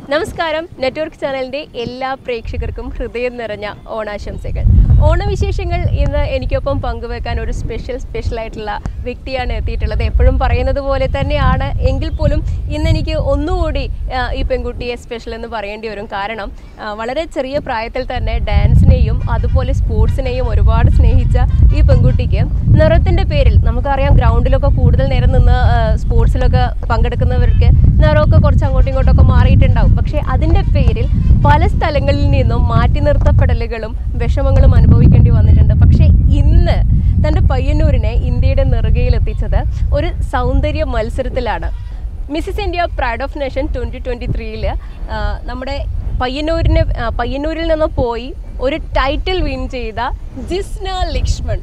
നമസ്കാരം നെറ്റ്വർക്ക് ചാനലിൻ്റെ എല്ലാ പ്രേക്ഷകർക്കും ഹൃദയം നിറഞ്ഞ ഓണാശംസകൾ ഓണവിശേഷങ്ങൾ ഇന്ന് എനിക്കൊപ്പം പങ്കുവെക്കാൻ ഒരു സ്പെഷ്യൽ സ്പെഷ്യൽ ആയിട്ടുള്ള വ്യക്തിയാണ് എത്തിയിട്ടുള്ളത് എപ്പോഴും പറയുന്നത് പോലെ തന്നെയാണ് എങ്കിൽ പോലും ഇന്ന് എനിക്ക് ഒന്നുകൂടി ആ, ഈ പെൺകുട്ടിയെ സ്പെഷ്യൽ എന്ന് പറയേണ്ടി വരും കാരണം ആ, വളരെ ചെറിയ പ്രായത്തിൽ തന്നെ ഡാൻസിനെയും അതുപോലെ സ്പോർട്സിനെയും ഒരുപാട് സ്നേഹിച്ച ഈ പെൺകുട്ടിക്ക് നിറത്തിൻ്റെ പേരിൽ നമുക്കറിയാം ഗ്രൗണ്ടിലൊക്കെ കൂടുതൽ നേരം നിന്ന് ആ, സ്പോർട്സിലൊക്കെ പങ്കെടുക്കുന്നവർക്ക് നിറമൊക്കെ കുറച്ച് അങ്ങോട്ടും ഇങ്ങോട്ടൊക്കെ മാറിയിട്ടുണ്ടാവും പക്ഷേ അതിൻ്റെ പേരിൽ പല സ്ഥലങ്ങളിൽ നിന്നും മാറ്റി നിർത്തപ്പെടലുകളും വിഷമങ്ങളും അനുഭവിക്കേണ്ടി വന്നിട്ടുണ്ട് പക്ഷേ ഇന്ന് തൻ്റെ പയ്യന്നൂരിനെ ഇന്ത്യയുടെ നെറുകയിൽ എത്തിച്ചത് ഒരു സൗന്ദര്യ മത്സരത്തിലാണ് Mrs India pride of nation twenty twenty ത്രീയിൽ നമ്മുടെ പയ്യന്നൂരിനെ ആ, പയ്യന്നൂരിൽ നിന്ന് പോയി ഒരു ടൈറ്റിൽ വിൻ ചെയ്ത ജിസ്ന ലക്ഷ്മൺ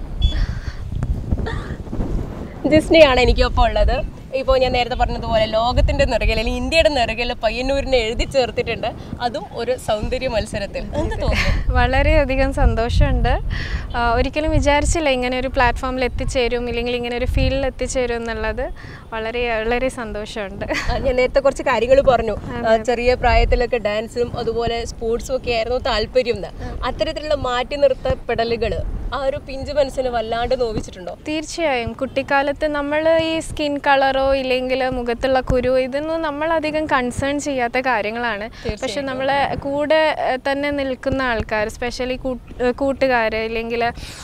ജിസ്നയാണ് എനിക്കൊപ്പം ഉള്ളത് ഇപ്പോൾ ഞാൻ നേരത്തെ പറഞ്ഞതുപോലെ ലോകത്തിന്റെ നിറകിൽ അല്ലെങ്കിൽ ഇന്ത്യയുടെ നിറകിൽ പയ്യന്നൂരിനെ എഴുതി ചേർത്തിട്ടുണ്ട് അതും ഒരു സൗന്ദര്യ മത്സരത്തിൽ എന്ത് തോന്നുന്നു വളരെയധികം സന്തോഷമുണ്ട് ആ, ഒരിക്കലും വിചാരിച്ചില്ല ഇങ്ങനെ ഒരു പ്ലാറ്റ്ഫോമിൽ എത്തിച്ചേരും ഇല്ലെങ്കിൽ ഇങ്ങനെ ഒരു ഫീൽഡിൽ എത്തിച്ചേരും എന്നുള്ളത് വളരെ വളരെ സന്തോഷമുണ്ട് ആ, ഞാൻ നേരത്തെ കുറച്ച് കാര്യങ്ങൾ പറഞ്ഞു ആ, ചെറിയ പ്രായത്തിലൊക്കെ ഡാൻസും അതുപോലെ സ്പോർട്സും ഒക്കെ ആയിരുന്നു താല്പര്യം എന്ന് അത്തരത്തിലുള്ള മാറ്റി നിർത്തപ്പെടലുകൾ ആ ഒരു പിഞ്ചു മനസ്സിന് വല്ലാണ്ട് നോവിച്ചിട്ടുണ്ടോ തീർച്ചയായും കുട്ടിക്കാലത്ത് നമ്മൾ ഈ സ്കിൻ കളറോ ഇല്ലെങ്കിൽ മുഖത്തുള്ള കുരു ഇതൊന്നും നമ്മൾ അധികം കൺസേൺ ചെയ്യാത്ത കാര്യങ്ങളാണ് പക്ഷെ നമ്മളെ കൂടെ ഏഹ്, തന്നെ നിൽക്കുന്ന ആൾക്കാർ സ്പെഷ്യലി കൂട്ടുകാർ ഇല്ലെങ്കിൽ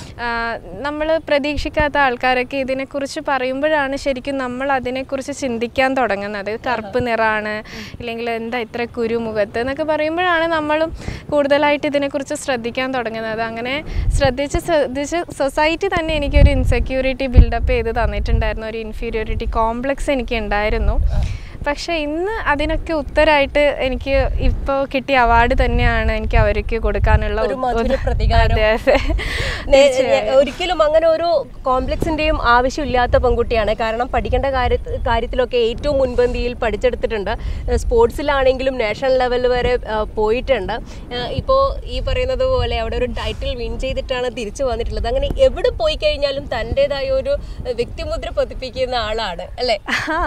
നമ്മൾ പ്രതീക്ഷിക്കാത്ത ആൾക്കാരൊക്കെ ഇതിനെക്കുറിച്ച് പറയുമ്പോഴാണ് ശരിക്കും നമ്മൾ അതിനെക്കുറിച്ച് ചിന്തിക്കാൻ തുടങ്ങുന്നത് കറുപ്പ് നിറാണ് ഇല്ലെങ്കിൽ എന്താ ഇത്ര കുരു മുഖത്ത് എന്നൊക്കെ പറയുമ്പോഴാണ് നമ്മളും കൂടുതലായിട്ട് ഇതിനെക്കുറിച്ച് ശ്രദ്ധിക്കാൻ തുടങ്ങുന്നത് അങ്ങനെ ശ്രദ്ധിച്ച് ശ്രദ്ധിച്ച് സൊസൈറ്റി തന്നെ എനിക്കൊരു ഇൻസെക്യൂരിറ്റി ബിൽഡപ്പ് ചെയ്ത് തന്നിട്ടുണ്ടായിരുന്നു ഒരു ഇൻഫീരിയോറിറ്റി കോംപ്ലക്സ് എനിക്ക് ഉണ്ടായിരുന്നു പക്ഷേ ഇന്ന് അതിനൊക്കെ ഉത്തരായിട്ട് എനിക്ക് ഇപ്പോൾ കിട്ടിയ അവാർഡ് തന്നെയാണ് എനിക്ക് അവർക്ക് കൊടുക്കാനുള്ള ഒരു ഉ- മധുര പ്രതികാരം അതെ അതെ നേ- നേ- ഒരിക്കലും അങ്ങനെ ഒരു കോംപ്ലക്സിന്റെയും ആവശ്യമില്ലാത്ത പെൺകുട്ടിയാണ് കാരണം പഠിക്കേണ്ട കാര്യ കാര്യത്തിലൊക്കെ ഏറ്റവും മുൻപന്തിയിൽ പഠിച്ചെടുത്തിട്ടുണ്ട് ഏഹ് സ്പോർട്സിലാണെങ്കിലും നാഷണൽ ലെവൽ വരെ ഏഹ് പോയിട്ടുണ്ട് ഏഹ് ഇപ്പോൾ ഈ പറയുന്നത് പോലെ അവിടെ ഒരു ടൈറ്റിൽ വിൻ ചെയ്തിട്ടാണ് തിരിച്ചു വന്നിട്ടുള്ളത് അങ്ങനെ എവിടെ പോയി കഴിഞ്ഞാലും തൻ്റെതായ ഒരു ഏഹ് വ്യക്തിമുദ്ര പതിപ്പിക്കുന്ന ആളാണ് അല്ലേ ആ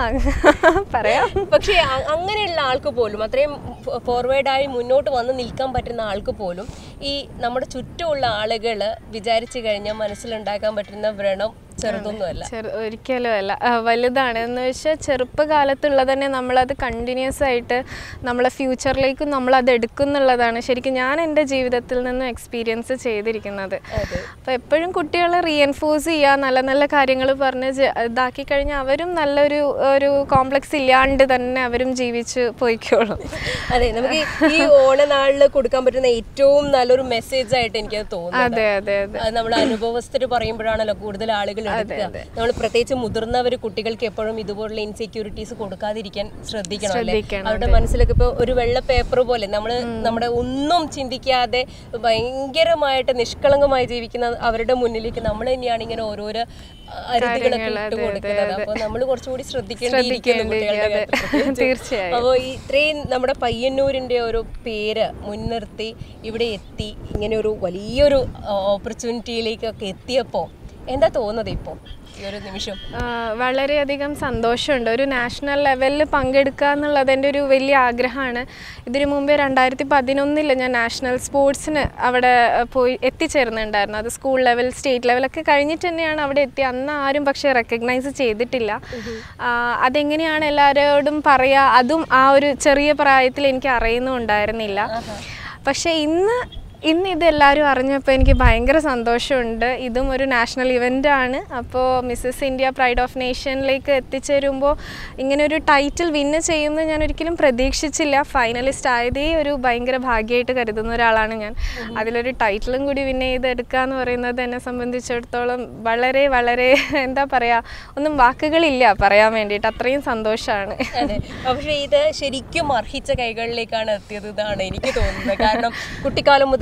പറയാം പക്ഷേ അ- അങ്ങനെയുള്ള ആൾക്ക് പോലും അത്രയും ഫോർവേഡായി മുന്നോട്ട് വന്ന് നിൽക്കാൻ പറ്റുന്ന ആൾക്ക് പോലും ഈ നമ്മുടെ ചുറ്റുമുള്ള ആളുകൾ വിചാരിച്ചു കഴിഞ്ഞാൽ മനസ്സിലുണ്ടാക്കാൻ പറ്റുന്ന വ്രണം ചെറുതൊന്നുമല്ല ചെറു ഒരിക്കലും അല്ല ആ, വലുതാണ് എന്ന് വെച്ചാൽ ചെറുപ്പകാലത്തുള്ളത് തന്നെ നമ്മളത് കണ്ടിന്യൂസ് ആയിട്ട് നമ്മളെ ഫ്യൂച്ചറിലേക്കും നമ്മളത് എടുക്കുന്നുള്ളതാണ് ശരിക്കും ഞാൻ എൻ്റെ ജീവിതത്തിൽ നിന്നും എക്സ്പീരിയൻസ് ചെയ്തിരിക്കുന്നത് അപ്പോൾ എപ്പോഴും കുട്ടികളെ റീഎൻഫോഴ്സ് ചെയ്യുക നല്ല നല്ല കാര്യങ്ങൾ പറഞ്ഞ് ജ- ഇതാക്കി കഴിഞ്ഞാൽ അവരും നല്ലൊരു ഒരു കോംപ്ലക്സ് ഇല്ലാണ്ട് തന്നെ അവരും ജീവിച്ച് പോയിക്കോളും അതെ നമുക്ക് ഈ- ഈ ഓണനാളിൽ കൊടുക്കാൻ പറ്റുന്ന ഏറ്റവും നല്ലൊരു മെസ്സേജ് ആയിട്ട് എനിക്കത് തോന്നുന്നു അതെ അതെ അതെ അത് നമ്മൾ അനുഭവസ്ഥര് പറയുമ്പോഴാണല്ലോ കൂടുതൽ ആളുകൾ എടുക്കുക നമ്മൾ പ്രത്യേകിച്ച് മുതിർന്നവർ കുട്ടികൾക്ക് എപ്പോഴും ഇതുപോലുള്ള ഇൻസെക്യൂരിറ്റീസ് കൊടുക്കാതിരിക്കാൻ ശ്രദ്ധിക്കണം അല്ലേ ശ്രദ്ധിക്കണം, അവരുടെ മനസ്സിലൊക്കെ ഇപ്പൊ ഒരു വെള്ള പേപ്പർ പോലെ നമ്മൾ നമ്മുടെ ഒന്നും ചിന്തിക്കാതെ ഭയങ്കരമായിട്ട് നിഷ്കളങ്കമായി ജീവിക്കുന്ന അവരുടെ മുന്നിലേക്ക് നമ്മൾ തന്നെയാണ് ഇങ്ങനെ ഓരോരോ അരുതികളൊക്കെ ഇട്ട് കൊടുക്കുന്നത് അപ്പൊ നമ്മൾ കുറച്ചുകൂടി ശ്രദ്ധിക്കേണ്ടിയിരിക്കുന്നു കുട്ടികളുടെ കാര്യത്തിൽ പ്രത്യേകിച്ച്. തീർച്ചയായും. അപ്പോൾ ഈ ഇത്രയും നമ്മുടെ പയ്യന്നൂരിന്റെ ഒരു പേര് മുൻനിർത്തി ഇവിടെ എത്തി ഇങ്ങനെ ഒരു വലിയൊരു ഓപ്പർച്യൂണിറ്റിയിലേക്കൊക്കെ എത്തിയപ്പോൾ എന്താ തോന്നുന്നത് ഇപ്പോൾ ഈ ഒരു നിമിഷം ആ, വളരെയധികം സന്തോഷമുണ്ട് ഒരു നാഷണൽ ലെവലിൽ പങ്കെടുക്കുക എന്നുള്ളത് എൻ്റെ ഒരു വലിയ ആഗ്രഹമാണ് ഇതിനു മുമ്പേ രണ്ടായിരത്തി പതിനൊന്നിൽ ഞാൻ നാഷണൽ സ്പോർട്സിന് അവിടെ ആ, പോയി എത്തിച്ചേർന്നിട്ടുണ്ടായിരുന്നു അത് സ്കൂൾ ലെവൽ സ്റ്റേറ്റ് ലെവലൊക്കെ കഴിഞ്ഞിട്ട് തന്നെയാണ് അവിടെ എത്തി അന്ന് ആരും പക്ഷേ റെക്കഗ്നൈസ് ചെയ്തിട്ടില്ല ആ, അതെങ്ങനെയാണ് എല്ലാവരോടും പറയുക അതും ആ ഒരു ചെറിയ പ്രായത്തിൽ എനിക്ക് അറിയുന്നുണ്ടായിരുന്നില്ല പക്ഷേ ഇന്ന് ഇന്ന് ഇത് എല്ലാവരും അറിഞ്ഞപ്പോൾ എനിക്ക് ഭയങ്കര സന്തോഷമുണ്ട് ഇതും ഒരു നാഷണൽ ഇവൻ്റ് ആണ് അപ്പോൾ മിസ്സസ് ഇന്ത്യ പ്രൈഡ് ഓഫ് നേഷനിലേക്ക് എത്തിച്ചേരുമ്പോൾ ഇങ്ങനെ ഒരു ടൈറ്റിൽ വിന്ന് ചെയ്യുമെന്ന് ഞാൻ ഒരിക്കലും പ്രതീക്ഷിച്ചില്ല ഫൈനലിസ്റ്റ് ആയതേ ഒരു ഭയങ്കര ഭാഗ്യമായിട്ട് കരുതുന്ന ഒരാളാണ് ഞാൻ അതിലൊരു ടൈറ്റിലും കൂടി വിൻ ചെയ്തെടുക്കുക എന്ന് പറയുന്നത് എന്നെ സംബന്ധിച്ചിടത്തോളം വളരെ വളരെ എന്താ പറയുക ഒന്നും വാക്കുകളില്ല പറയാൻ വേണ്ടിയിട്ട് അത്രയും സന്തോഷമാണ് അതെ പക്ഷെ ഇത് ശരിക്കും അർഹിച്ച കൈകളിലേക്കാണ് എത്തിയത് ഇതാണ് എനിക്ക് തോന്നുന്നത് കാരണം കുട്ടിക്കാലം മുതൽ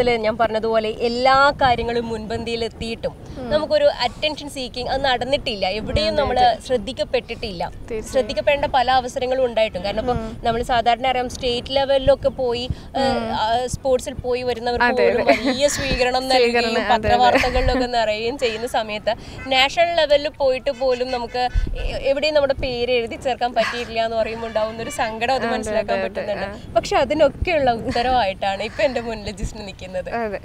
ജീവിതത്തിൽ ഞാൻ പറഞ്ഞതുപോലെ എല്ലാ കാര്യങ്ങളും മുൻപന്തിയിൽ എത്തിയിട്ടും നമുക്കൊരു അറ്റൻഷൻ സീക്കിങ് അത് നടന്നിട്ടില്ല എവിടെയും നമ്മൾ ശ്രദ്ധിക്കപ്പെട്ടിട്ടില്ല ശ്രദ്ധിക്കപ്പെടേണ്ട പല അവസരങ്ങളും ഉണ്ടായിട്ടും കാരണം ഇപ്പൊ നമ്മൾ സാധാരണ അറിയാം സ്റ്റേറ്റ് ലെവലിലൊക്കെ പോയി സ്പോർട്സിൽ പോയി വരുന്നവർക്ക് പോലും വലിയ സ്വീകരണം നൽകുകയും പത്രവാർത്തകളിലൊക്കെ നിറയുകയും ചെയ്യുന്ന സമയത്ത് നാഷണൽ ലെവലിൽ പോയിട്ട് പോലും നമുക്ക് എ- എവിടെയും നമ്മുടെ പേര് എഴുതി ചേർക്കാൻ പറ്റിയില്ല എന്ന് പറയുമ്പോൾ ഉണ്ടാവുന്ന ഒരു സങ്കടം അത് മനസ്സിലാക്കാൻ പറ്റുന്നുണ്ട് പക്ഷെ അതിനൊക്കെയുള്ള ഉത്തരവായിട്ടാണ് ഇപ്പൊ എന്റെ മുന്നിൽ ജിസ്ന് നിൽക്കുന്നത് അതെ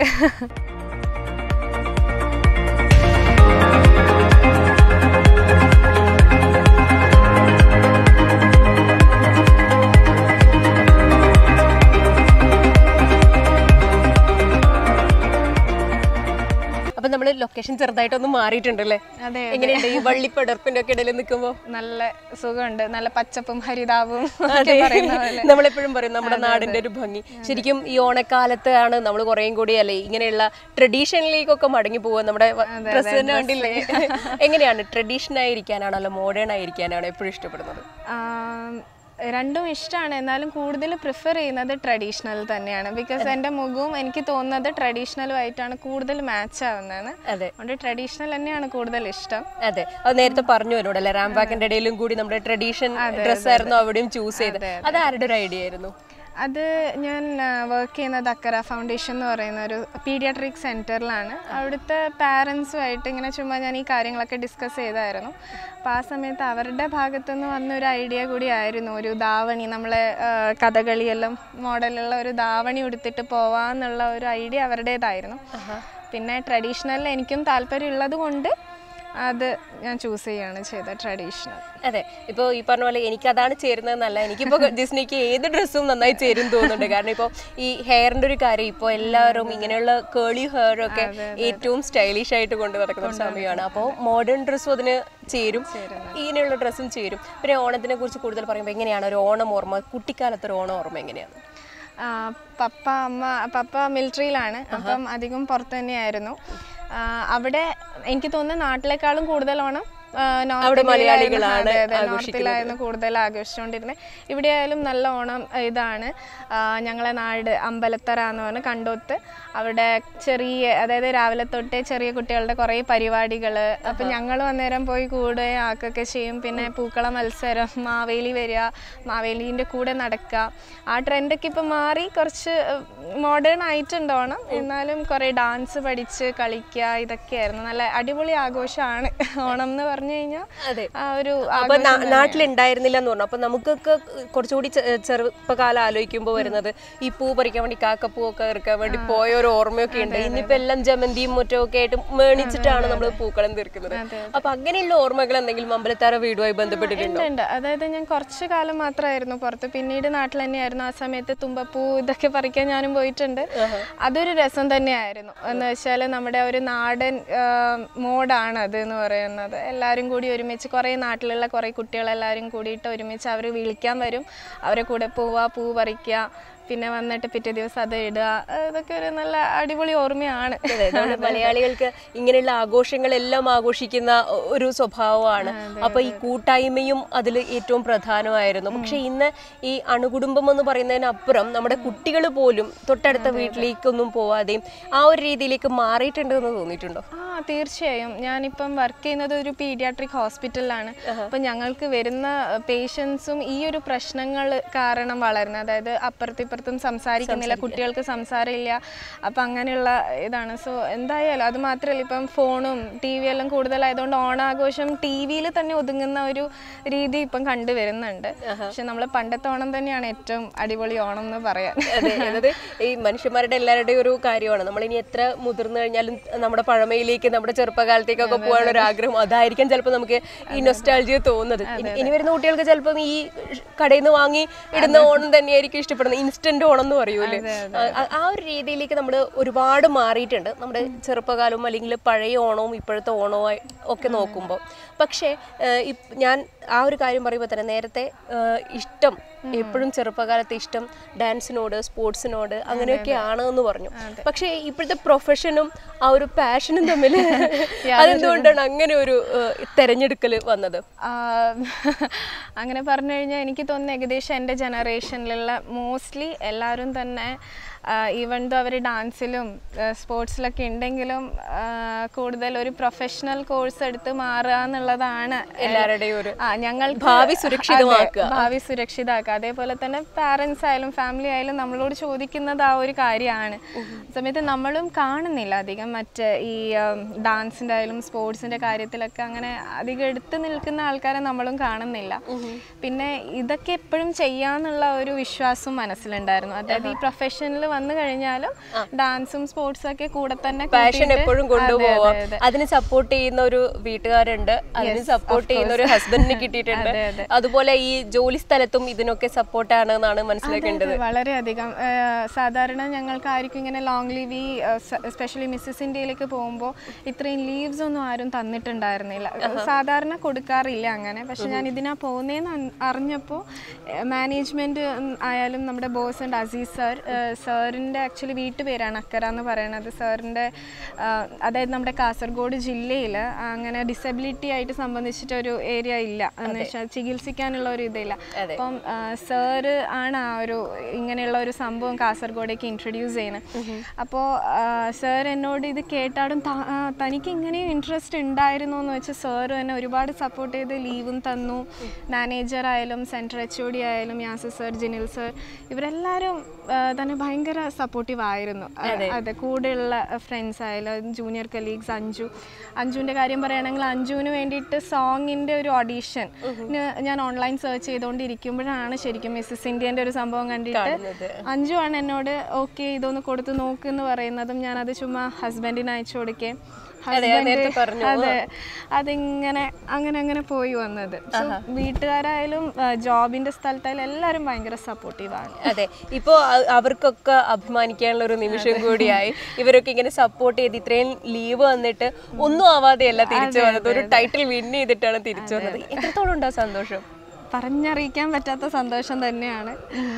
അപ്പൊ നമ്മൾ ലൊക്കേഷൻ ചെറുതായിട്ടൊന്ന് മാറിയിട്ടുണ്ടല്ലേ അതെ എങ്ങനെയുണ്ട് ഈ വള്ളിപ്പടർപ്പിന്റെ ഒക്കെ ഇടയിൽ നിൽക്കുമ്പോ നല്ല സുഖമുണ്ട് നല്ല പച്ചപ്പും ഹരിതാവും ഒക്കെ പറയുന്ന പോലെ നമ്മളെപ്പോഴും പറയും നമ്മുടെ നാടിന്റെ ഒരു ഭംഗി ശരിക്കും ഈ ഓണക്കാലത്താണ് നമ്മൾ കുറേയും കൂടി അല്ലേ ഇങ്ങനെയുള്ള ട്രഡീഷനിലേക്കൊക്കെ മടങ്ങി പോവുക നമ്മുടെ പ്രസിഡന്റ് കണ്ടില്ലേ എങ്ങനെയാണ് ട്രഡീഷൻ ആയിരിക്കാനാണോ അല്ല മോഡേൺ ആയിരിക്കാനാണോ എപ്പോഴും ഇഷ്ടപ്പെടുന്നത് ആം, രണ്ടും ഇഷ്ടമാണ് എന്നാലും കൂടുതൽ പ്രിഫർ ചെയ്യുന്നത് ട്രഡീഷണൽ തന്നെയാണ് ബിക്കോസ് എൻ്റെ മുഖവും എനിക്ക് തോന്നുന്നത് ട്രഡീഷണലുമായിട്ടാണ് കൂടുതൽ മാച്ച് ആവുന്നതെന്ന് അതെ അതുകൊണ്ട് ട്രഡീഷണൽ തന്നെയാണ് കൂടുതൽ ഇഷ്ടം അതെ അത് നേരത്തെ പറഞ്ഞു എന്നോട് അല്ലെ റാംബാക്കിന്റെ ഇടയിലും കൂടി നമ്മുടെ ട്രഡീഷൻ ഡ്രസ് ആയിരുന്നു അവിടെയും ചൂസ് ചെയ്തത് അത് ആരുടെ ഒരു ഐഡിയ ആയിരുന്നു അത് ഞാൻ വർക്ക് ചെയ്യുന്നത് അക്കര ഫൗണ്ടേഷൻ എന്ന് പറയുന്ന ഒരു പീഡിയാട്രിക് സെൻറ്ററിലാണ് അവിടുത്തെ പാരൻസുമായിട്ട് ഇങ്ങനെ ചുമ്മാ ഞാൻ ഈ കാര്യങ്ങളൊക്കെ ഡിസ്കസ് ചെയ്തായിരുന്നു അപ്പോൾ ആ സമയത്ത് അവരുടെ ഭാഗത്തുനിന്ന് വന്ന ഒരു ഐഡിയ കൂടി ആയിരുന്നു ഒരു ധാവണി നമ്മളെ ആ, കഥകളിയെല്ലാം മോഡലുള്ള ഒരു ധാവണി ഉടുത്തിട്ട് പോവാന്നുള്ള ഒരു ഐഡിയ അവരുടേതായിരുന്നു പിന്നെ ട്രഡീഷണലിൽ എനിക്കും താല്പര്യം ഉള്ളത് കൊണ്ട് അത് ഞാൻ ചൂസ് ചെയ്യുകയാണ് ചെയ്തത് ട്രഡീഷണൽ അതെ ഇപ്പൊ ഈ പറഞ്ഞ പോലെ എനിക്ക് അതാണ് ചേരുന്നതെന്നല്ല എനിക്കിപ്പോ ജിസ്നിക്ക് ഏത് ഡ്രസ്സും നന്നായി ചേരും തോന്നുന്നുണ്ട് കാരണം ഇപ്പൊ ഈ ഹെയറിന്റെ ഒരു കാര്യം ഇപ്പൊ എല്ലാവരും ഇങ്ങനെയുള്ള കേളി ഹെയർ ഒക്കെ ഏറ്റവും സ്റ്റൈലിഷ് ആയിട്ട് കൊണ്ടു നടക്കുന്ന ഒരു സമയമാണ് അപ്പോൾ മോഡേൺ ഡ്രസ്സും അതിന് ചേരും ഇങ്ങനെയുള്ള ഡ്രസ്സും ചേരും പിന്നെ ഓണത്തിനെ കുറിച്ച് കൂടുതൽ പറയുമ്പോൾ എങ്ങനെയാണ് ഒരു ഓണം ഓർമ്മ കുട്ടിക്കാലത്ത് ഒരു ഓണം ഓർമ്മ എങ്ങനെയാണ് ആ, പപ്പ അമ്മ പപ്പ മിലിറ്ററിയിലാണ് അപ്പം അധികം പുറത്ത് തന്നെയായിരുന്നു ആ, അവിടെ എനിക്ക് തോന്നുന്നു നാട്ടിലേക്കാളും കൂടുതൽ ഓണം ആ, നോർത്ത് അവിടെ ഇന്ത്യയിലായിരുന്നു. മലയാളികളാണ് അതെ, അതെ, ആഘോഷിക്കുന്നത്. നോർത്തിലായിരുന്നു കൂടുതൽ ആഘോഷിച്ചുകൊണ്ടിരുന്നത് ഇവിടെ ആയാലും നല്ല ഓണം ഇതാണ് ആ, ഞങ്ങളെ നാട് അമ്പലത്തറ എന്ന് പറഞ്ഞ് കണ്ടോത്ത് അവിടെ ചെറിയ അതായത് രാവിലെ തൊട്ടേ ചെറിയ കുട്ടികളുടെ കുറേ പരിപാടികൾ അപ്പം ഞങ്ങളും അന്നേരം പോയി കൂടുകയും ആക്കുകയൊക്കെ ചെയ്യും പിന്നെ പൂക്കള മത്സരം മാവേലി വരിക മാവേലീൻ്റെ കൂടെ നടക്കുക ആ ട്രെൻഡൊക്കെ ഇപ്പം മാറി കുറച്ച് മോഡേൺ ആയിട്ടുണ്ട് ഓണം എന്നാലും കുറേ ഡാൻസ് പഠിച്ച് കളിക്കുക ഇതൊക്കെയായിരുന്നു നല്ല അടിപൊളി ആഘോഷമാണ് ഓണം എന്ന് പറഞ്ഞു കഴിഞ്ഞാൽ അതെ ആ ഒരു അപ്പൊ നാ- നാട്ടിലുണ്ടായിരുന്നില്ല എന്ന് പറഞ്ഞു അപ്പൊ നമുക്കൊക്കെ കുറച്ചുകൂടി ചെ- ചെറുപ്പകാലം ആലോചിക്കുമ്പോൾ വരുന്നത് ഈ പൂ പറിക്കാൻ വേണ്ടി കാക്കപ്പൂ ഒക്കെ ഇറക്കാൻ വേണ്ടി പോയ ഒരു ഓർമ്മയൊക്കെ ഉണ്ട് ഇന്നിപ്പോ എല്ലാം ജമന്തിയും മുറ്റവും ഒക്കെ ആയിട്ട് മേണിച്ചിട്ടാണ് നമ്മൾ പൂക്കളം തീർക്കുന്നത് അപ്പൊ അങ്ങനെയുള്ള ഓർമ്മകൾ എന്തെങ്കിലും അമ്പലത്താറ വീടുമായി ബന്ധപ്പെട്ടിട്ടുണ്ടോ ഉണ്ട് ഉണ്ട് അതായത് ഞാൻ കുറച്ച് കാലം മാത്രമായിരുന്നു പുറത്ത് പിന്നീട് നാട്ടിൽ തന്നെയായിരുന്നു ആ സമയത്ത് തുമ്പപ്പൂ ഇതൊക്കെ പറിക്കാൻ ഞാനും പോയിട്ടുണ്ട് അതൊരു രസം തന്നെയായിരുന്നു എന്ന് വെച്ചാൽ നമ്മുടെ ഒരു നാടൻ മോഡാണ് അത് എന്ന് പറയുന്നത് എല്ലാവരും കൂടി ഒരുമിച്ച് കുറേ നാട്ടിലുള്ള കുറേ കുട്ടികളെല്ലാവരും കൂടിയിട്ട് ഒരുമിച്ച് അവർ വിളിക്കാൻ വരും അവരെ കൂടെ പോവുക പൂ പറിക്കുക പിന്നെ വന്നിട്ട് പിറ്റേ ദിവസം അത് ഇടുക അതൊക്കെ ഒരു നല്ല അടിപൊളി ഓർമ്മയാണ് അതെ നമ്മുടെ മലയാളികൾക്ക് ഇങ്ങനെയുള്ള ആഘോഷങ്ങളെല്ലാം ആഘോഷിക്കുന്ന ഒ- ഒരു സ്വഭാവമാണ് അപ്പൊ ഈ കൂട്ടായ്മയും അതിൽ ഏറ്റവും പ്രധാനമായിരുന്നു പക്ഷെ ഇന്ന് ഈ അണുകുടുംബം എന്ന് പറയുന്നതിനപ്പുറം നമ്മുടെ കുട്ടികൾ പോലും തൊട്ടടുത്ത വീട്ടിലേക്കൊന്നും പോവാതെയും ആ ഒരു രീതിയിലേക്ക് മാറിയിട്ടുണ്ടെന്ന് തോന്നിയിട്ടുണ്ടോ ആ തീർച്ചയായും ഞാനിപ്പം വർക്ക് ചെയ്യുന്നത് ഒരു പീഡിയാട്രിക് ഹോസ്പിറ്റലിലാണ് അപ്പം ഞങ്ങൾക്ക് വരുന്ന പേഷ്യൻസും ഈ ഒരു പ്രശ്നങ്ങൾ കാരണം വളരുന്നത് അതായത് അപ്പുറത്തും ഇപ്പുറത്തും സംസാരിക്കുന്നില്ല കുട്ടികൾക്ക് സംസാരമില്ല അപ്പം അങ്ങനെയുള്ള ഇതാണ് സോ എന്തായാലും അത് മാത്രമല്ല ഇപ്പം ഫോണും ടി വി എല്ലാം കൂടുതലായതുകൊണ്ട് ഓണാഘോഷം ടി വിയിൽ തന്നെ ഒതുങ്ങുന്ന ഒരു രീതി ഇപ്പം കണ്ടുവരുന്നുണ്ട് പക്ഷെ നമ്മൾ പണ്ടത്തെ ഓണം തന്നെയാണ് ഏറ്റവും അടിപൊളി ഓണം എന്ന് പറയാൻ അതെ അതായത് ഈ മനുഷ്യന്മാരുടെ എല്ലാവരുടെയും ഒരു കാര്യമാണ് നമ്മൾ ഇനി എത്ര മുതിർന്നു കഴിഞ്ഞാലും നമ്മുടെ പഴമയിലേക്ക് നമ്മുടെ ചെറുപ്പകാലത്തേക്കൊക്കെ പോകാനുള്ള ഒരു ആഗ്രഹം അതായിരിക്കാം ചിലപ്പോൾ നമുക്ക് ഈ നൊസ്റ്റാൾജിയ തോന്നുന്നത് ഇനി- ഇനി വരുന്ന കുട്ടികൾക്ക് ചിലപ്പം ഈ കടയിൽ നിന്ന് വാങ്ങി ഇടുന്ന ഓണം തന്നെയായിരിക്കും ഇഷ്ടപ്പെടുന്നത് ഇൻസ്റ്റന്റ് ഓണം എന്ന് പറയൂലേ ആ- ആ- ആ ഒരു രീതിയിലേക്ക് നമ്മൾ ഒരുപാട് മാറിയിട്ടുണ്ട് നമ്മുടെ ചെറുപ്പകാലവും അല്ലെങ്കിൽ പഴയ ഓണവും ഇപ്പോഴത്തെ ഓണവും ആയി- ഒക്കെ നോക്കുമ്പോൾ പക്ഷേ ഏഹ്, ഇപ്- ഞാൻ ആ ഒരു കാര്യം പറയുമ്പോൾ തന്നെ നേരത്തെ ഏഹ്, ഇഷ്ടം എപ്പോഴും ചെറുപ്പകാലത്തെ ഇഷ്ടം ഡാൻസിനോട് സ്പോർട്സിനോട് അങ്ങനെയൊക്കെയാണ് എന്ന് പറഞ്ഞു പക്ഷേ ഇപ്പോഴത്തെ പ്രൊഫഷനും ആ ഒരു പാഷനും തമ്മിൽ അതെന്തുകൊണ്ടാണ് അങ്ങനെ ഒരു ഏഹ്, തെരഞ്ഞെടുക്കൽ വന്നത് ആ, അങ്ങനെ പറഞ്ഞു കഴിഞ്ഞാൽ എനിക്ക് തോന്നുന്നു ഏകദേശം എൻ്റെ ജനറേഷനിലുള്ള മോസ്റ്റ്ലി എല്ലാവരും തന്നെ ഈവൻ ദോ അവർ ഡാൻസിലും സ്പോർട്സിലൊക്കെ ഉണ്ടെങ്കിലും ആ, കൂടുതൽ ഒരു പ്രൊഫഷണൽ കോഴ്സ് എടുത്ത് മാറുക എന്നുള്ളതാണ് എല്ലാവരുടെയും ഒരു ആ ഞങ്ങൾ ഭാവി സുരക്ഷിതമാക്കുക. ഭാവി സുരക്ഷിതാക്കുക അതേപോലെ തന്നെ പാരൻസ് ആയാലും ഫാമിലി ആയാലും നമ്മളോട് ചോദിക്കുന്നത് ആ ഒരു കാര്യമാണ് സമയത്ത് നമ്മളും കാണുന്നില്ല അധികം മറ്റ് ഈ ഡാൻസിൻ്റെ ആയാലും സ്പോർട്സിൻ്റെ കാര്യത്തിലൊക്കെ അങ്ങനെ അധികം എടുത്തു നിൽക്കുന്ന ആൾക്കാരെ നമ്മളും കാണുന്നില്ല പിന്നെ ഇതൊക്കെ എപ്പോഴും ചെയ്യാന്നുള്ള ഒരു വിശ്വാസം മനസ്സിലുണ്ടായിരുന്നു അതായത് ഈ പ്രൊഫഷനിൽ വന്നു കഴിഞ്ഞാലും ഡാൻസും സ്പോർട്സും ഒക്കെ കൂടെ തന്നെ പാഷൻ കൂട്ടിയിട്ട് എപ്പോഴും അതെ, കൊണ്ടുപോവാം അതെ, അതെ. അതിന് സപ്പോർട്ട് ചെയ്യുന്ന ഒരു വീട്ടുകാരുണ്ട് അതിന് സപ്പോർട്ട് ചെയ്യുന്ന ഒരു ഹസ്ബൻഡിനെ കിട്ടിയിട്ടുണ്ട് അതെ, അതെ. അതുപോലെ ഈ ജോലി സ്ഥലത്തും ഇതിനൊക്കെ സപ്പോർട്ടാണ് എന്നാണ് മനസ്സിലാക്കേണ്ടത് അതെ, വളരെയധികം ഏഹ്, സാധാരണ ഞങ്ങൾക്ക് ആർക്കും ഇങ്ങനെ ലോങ് ലീവ് ഈ സ്പെഷ്യലി മിസ്സസ് ഇന്ത്യയിലേക്ക് പോകുമ്പോൾ ഇത്രയും ലീവ്സ് ഒന്നും ആരും തന്നിട്ടുണ്ടായിരുന്നില്ല സാധാരണ കൊടുക്കാറില്ല അങ്ങനെ പക്ഷെ ഞാൻ ഇതിനാ പോകുന്നതെന്ന് അറിഞ്ഞപ്പോൾ മാനേജ്മെൻറ്റ് ആയാലും നമ്മുടെ ബോസ് ഉണ്ട് അസീസ് സർ സാറിൻ്റെ ആക്ച്വലി വീട്ടുപേരാണ് അക്കര എന്ന് പറയുന്നത് സാറിൻ്റെ അതായത് നമ്മുടെ കാസർഗോഡ് ജില്ലയിൽ അങ്ങനെ ഡിസബിലിറ്റി ആയിട്ട് സംബന്ധിച്ചിട്ട് ഒരു ഏരിയ ഇല്ല എന്ന് വെച്ചാൽ ചികിത്സിക്കാനുള്ള ഒരു ഇതില്ല അപ്പം സാറ് ആണ് ആ ഒരു ഇങ്ങനെയുള്ള ഒരു സംഭവം കാസർഗോഡേക്ക് ഇൻട്രൊഡ്യൂസ് ചെയ്യുന്നത് അപ്പോൾ സാർ എന്നോട് ഇത് കേട്ടാടും ത- ആ, തനിക്ക് ഇങ്ങനെയും ഇൻട്രസ്റ്റ് ഉണ്ടായിരുന്നു എന്ന് വെച്ച് സാറ് തന്നെ ഒരുപാട് സപ്പോർട്ട് ചെയ്ത് ലീവും തന്നു മാനേജർ ആയാലും സെൻട്രൽ എച്ച് ഒ ഡി ആയാലും യാസർ സർ ജിനിൽ സർ ഇവരെല്ലാവരും ആ, തന്നെ ഭയങ്കര സപ്പോർട്ടീവ് ആയിരുന്നു ആ, അതെ കൂടെയുള്ള ഫ്രണ്ട്സ് ആയാലും ജൂനിയർ കലീഗ്സ് അഞ്ജു അഞ്ജുവിൻ്റെ കാര്യം പറയുകയാണെങ്കിൽ അഞ്ജുവിന് വേണ്ടിയിട്ട് സോങ്ങിൻ്റെ ഒരു ഓഡീഷൻ ഞാൻ ഓൺലൈൻ സെർച്ച് ചെയ്തുകൊണ്ടിരിക്കുമ്പോഴാണ് ശരിക്കും മിസ്സസ് ഇന്ത്യൻ്റെ ഒരു സംഭവം കണ്ടിട്ട് അഞ്ജു ആണ് എന്നോട് ഓക്കെ ഇതൊന്ന് കൊടുത്ത് നോക്ക് എന്ന് പറയുന്നതും ഞാനത് ചുമ്മാ ഹസ്ബൻഡിന് അയച്ചു കൊടുക്കുകയും നേരത്തെ ഹസ്ബൻഡ് പറഞ്ഞു. അതെ അതിങ്ങനെ അങ്ങനെ അങ്ങനെ പോയി വന്നത് So, വീട്ടുകാരായാലും ജോബിന്റെ സ്ഥലത്തായാലും എല്ലാവരും ഭയങ്കര സപ്പോർട്ടീവാണ് അതെ ഇപ്പോ അ- അവർക്കൊക്കെ അഭിമാനിക്കാനുള്ള ഒരു നിമിഷം കൂടിയായി ഇവരൊക്കെ ഇങ്ങനെ സപ്പോർട്ട് ചെയ്ത് ഇത്രയും ലീവ് വന്നിട്ട് ഒന്നും ആവാതെയല്ല തിരിച്ചു വന്നത് ഒരു ടൈറ്റിൽ വിൻ ചെയ്തിട്ടാണ് തിരിച്ചു വന്നത് എത്രത്തോളം ഉണ്ടോ സന്തോഷം പറഞ്ഞറിയിക്കാൻ പറ്റാത്ത സന്തോഷം തന്നെയാണ്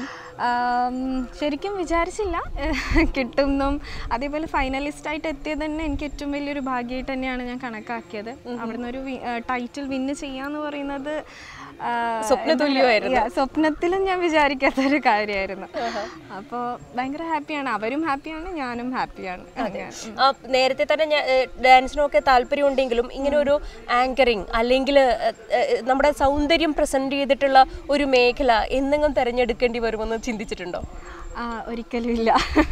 ആം, ശരിക്കും വിചാരിച്ചില്ല കിട്ടുമെന്നും അതേപോലെ ഫൈനലിസ്റ്റ് ആയിട്ട് എത്തിയത് തന്നെ എനിക്ക് ഏറ്റവും വലിയൊരു ഭാഗ്യമായിട്ട് തന്നെയാണ് ഞാൻ കണക്കാക്കിയത് അവിടുന്ന് ഒരു ടൈറ്റിൽ വിന്ന് ചെയ്യാന്ന് പറയുന്നത് ആ, സ്വപ്നതുല്യമായിരുന്നു. Yeah, സ്വപ്നത്തിലും ഞാൻ വിചാരിക്കാത്ത ഒരു കാര്യമായിരുന്നു അപ്പോൾ ഭയങ്കര ഹാപ്പിയാണ് അവരും ഹാപ്പിയാണ് ഞാനും ഹാപ്പിയാണ് അങ്ങനെ. ആ, നേരത്തെ തന്നെ ഞാൻ ഡാൻസിനൊക്കെ താല്പര്യമുണ്ടെങ്കിലും ഇങ്ങനെ ഒരു ആങ്കറിങ് അല്ലെങ്കിൽ നമ്മുടെ സൗന്ദര്യം പ്രസന്റ് ചെയ്തിട്ടുള്ള ഒരു മേഖല എന്തെങ്കിലും തിരഞ്ഞെടുക്കേണ്ടി വരുമെന്ന് ചിന്തിച്ചിട്ടുണ്ടോ ആ, ഒരിക്കലും ഇല്ല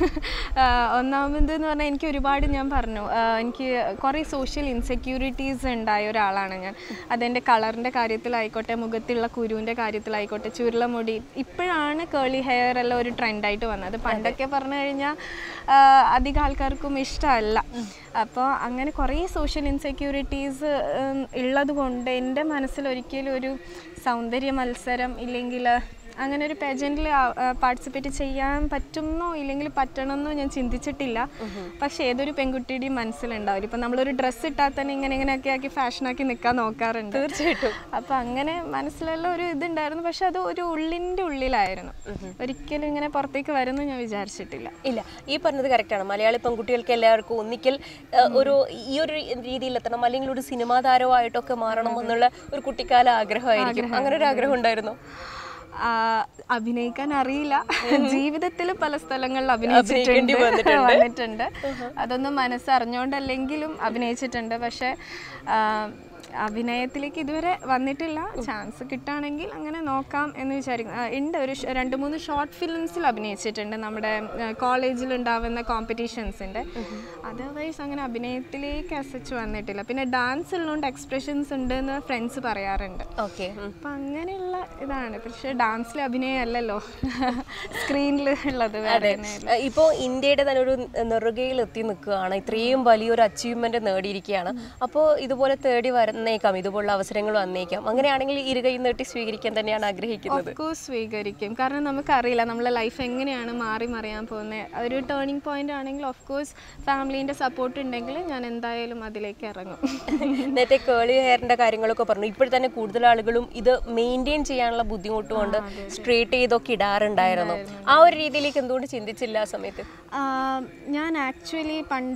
ആ, ഒന്നാമത് എന്ന് പറഞ്ഞാൽ എനിക്ക് ഒരുപാട് ഞാൻ പറഞ്ഞു ആ, എനിക്ക് കുറേ സോഷ്യൽ ഇൻസെക്യൂരിറ്റീസ് ഉണ്ടായ ഒരാളാണ് ഞാൻ അതെൻ്റെ കളറിൻ്റെ കാര്യത്തിലായിക്കോട്ടെ മുഖത്തുള്ള കുരുവിൻ്റെ കാര്യത്തിലായിക്കോട്ടെ ചുരുള മുടി ഇപ്പോഴാണ് കേളി ഹെയർ എല്ലാം ഒരു ട്രെൻഡായിട്ട് വന്നത് പണ്ടൊക്കെ പറഞ്ഞു കഴിഞ്ഞാൽ ആ, അധികം ആൾക്കാർക്കും ഇഷ്ടമല്ല അപ്പോൾ അങ്ങനെ കുറേ സോഷ്യൽ ഇൻസെക്യൂരിറ്റീസ് ഉള്ളത് കൊണ്ട് എൻ്റെ മനസ്സിൽ ഒരിക്കലും ഒരു സൗന്ദര്യ മത്സരം ഇല്ലെങ്കിൽ അങ്ങനെ ഒരു പേജൻറ്റിൽ പാർട്ടിസിപ്പേറ്റ് ചെയ്യാൻ പറ്റുന്നോ ഇല്ലെങ്കിൽ പറ്റണമെന്നോ ഞാൻ ചിന്തിച്ചിട്ടില്ല പക്ഷേ ഏതൊരു പെൺകുട്ടിയുടെയും മനസ്സിലുണ്ടാവും ഇപ്പം നമ്മളൊരു ഡ്രസ്സ് ഇട്ടാൽ തന്നെ ഇങ്ങനെ ഇങ്ങനെയൊക്കെ ആക്കി ഫാഷനാക്കി നിൽക്കാൻ നോക്കാറുണ്ട് തീർച്ചയായിട്ടും അപ്പം അങ്ങനെ മനസ്സിലുള്ള ഒരു ഇതുണ്ടായിരുന്നു പക്ഷെ അത് ഒരു ഉള്ളിൻ്റെ ഉള്ളിലായിരുന്നു ഒരിക്കലും ഇങ്ങനെ പുറത്തേക്ക് വരുമെന്ന് ഞാൻ വിചാരിച്ചിട്ടില്ല ഇല്ല ഈ പറഞ്ഞത് കറക്റ്റാണ് മലയാളി പെൺകുട്ടികൾക്ക് എല്ലാവർക്കും ഒന്നിക്കൽ ഏഹ്, ഒരു ഈ ഒരു രീതിയിൽ എത്തണം അല്ലെങ്കിൽ ഒരു സിനിമാ താരമായിട്ടൊക്കെ മാറണം എന്നുള്ള ഒരു കുട്ടിക്കാല ആഗ്രഹമായിരിക്കും അങ്ങനെ ഒരു ആഗ്രഹം ഉണ്ടായിരുന്നോ ആ, അഭിനയിക്കാൻ അറിയില്ല ജീവിതത്തിൽ പല സ്ഥലങ്ങളിൽ അഭിനയിക്കേണ്ടി അഭിനയിച്ചിട്ടുണ്ട് വന്നിട്ടുണ്ട്. വന്നിട്ടുണ്ട് അതൊന്നും മനസ്സറിഞ്ഞുകൊണ്ടല്ലെങ്കിലും അഭിനയിച്ചിട്ടുണ്ട് പക്ഷെ ആ, അഭിനയത്തിലേക്ക് ഇതുവരെ വന്നിട്ടില്ല ചാൻസ് കിട്ടുകയാണെങ്കിൽ അങ്ങനെ നോക്കാം എന്ന് വിചാരിക്കും ആ, ഉണ്ട് ഒരു ഷ- രണ്ട് മൂന്ന് ഷോർട്ട് ഫിലിംസിൽ അഭിനയിച്ചിട്ടുണ്ട് നമ്മുടെ കോളേജിൽ ഉണ്ടാവുന്ന കോമ്പറ്റീഷൻസിൻ്റെ അതർവൈസ് അങ്ങനെ അഭിനയത്തിലേക്ക് അസച്ച് വന്നിട്ടില്ല പിന്നെ ഡാൻസ് ഉള്ളതുകൊണ്ട് എക്സ്പ്രഷൻസ് ഉണ്ട് എന്ന് ഫ്രണ്ട്സ് പറയാറുണ്ട് ഓക്കെ അപ്പം അങ്ങനെയുള്ള ഇതാണ് പക്ഷെ ഡാൻസിൽ അഭിനയമല്ലല്ലോ സ്ക്രീനിൽ ഉള്ളത് വേറെ തന്നെയല്ലേ. ഇപ്പോൾ ഇന്ത്യയുടെ തന്നെ ഒരു നെറുകയിൽ എത്തി നിൽക്കുകയാണ് ഇത്രയും വലിയൊരു അച്ചീവ്മെന്റ് നേടിയിരിക്കുകയാണ് അപ്പോൾ ഇതുപോലെ തേടി വന്നേക്കാം ഇതുപോലുള്ള അവസരങ്ങൾ വന്നേക്കാം അങ്ങനെയാണെങ്കിൽ ഇരുകൈ നീട്ടി സ്വീകരിക്കാൻ തന്നെയാണ് ആഗ്രഹിക്കുന്നത് ഓഫ് കോഴ്സ് സ്വീകരിക്കും കാരണം നമുക്കറിയില്ല നമ്മളെ ലൈഫ് എങ്ങനെയാണ് മാറി മറിയാൻ പോകുന്നത് ഒരു ടേണിംഗ് പോയിന്റ് ആണെങ്കിൽ ഓഫ് കോഴ്സ് ഫാമിലീൻ്റെ സപ്പോർട്ട് ഉണ്ടെങ്കിൽ ഞാൻ എന്തായാലും അതിലേക്ക് ഇറങ്ങും നേരത്തെ കേളി ഹെയറിന്റെ കാര്യങ്ങളൊക്കെ പറഞ്ഞു ഇപ്പോൾ തന്നെ കൂടുതൽ ആളുകളും ഇത് മെയിൻറ്റെയിൻ ചെയ്യാനുള്ള ബുദ്ധിമുട്ട് കൊണ്ട് സ്ട്രേറ്റ് ചെയ്തൊക്കെ ഇടാറുണ്ടായിരുന്നു ആ ഒരു രീതിയിലേക്ക് എന്തുകൊണ്ട് ചിന്തിച്ചില്ല ആ സമയത്ത് ആ, ഞാൻ ആക്ച്വലി പണ്ട്